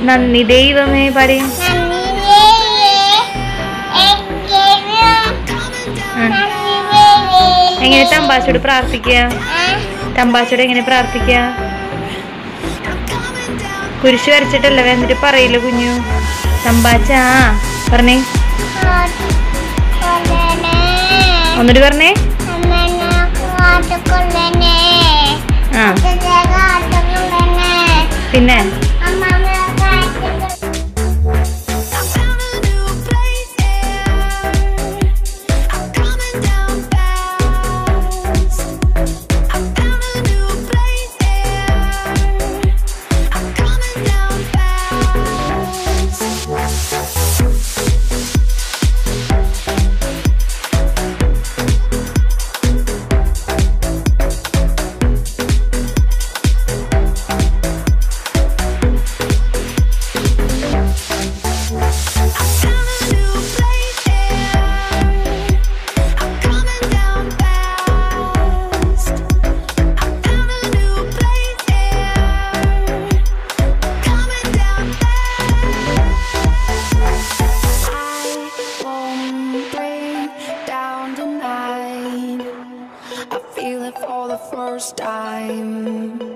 നന്ദി ദൈവമേ പറയും എങ്ങനെ തമ്പാച്ചോട് പ്രാർത്ഥിക്കുക തമ്പാച്ചോട് എങ്ങനെ പ്രാർത്ഥിക്കുക കുരിശ് വരച്ചിട്ടല്ല എന്നിട്ട് പറയില്ല കുഞ്ഞു തമ്പാച്ച പറഞ്ഞേ ഒന്നിട്ട് പറഞ്ഞേ ആ പിന്നെ won't break down tonight. I feel it for the first time.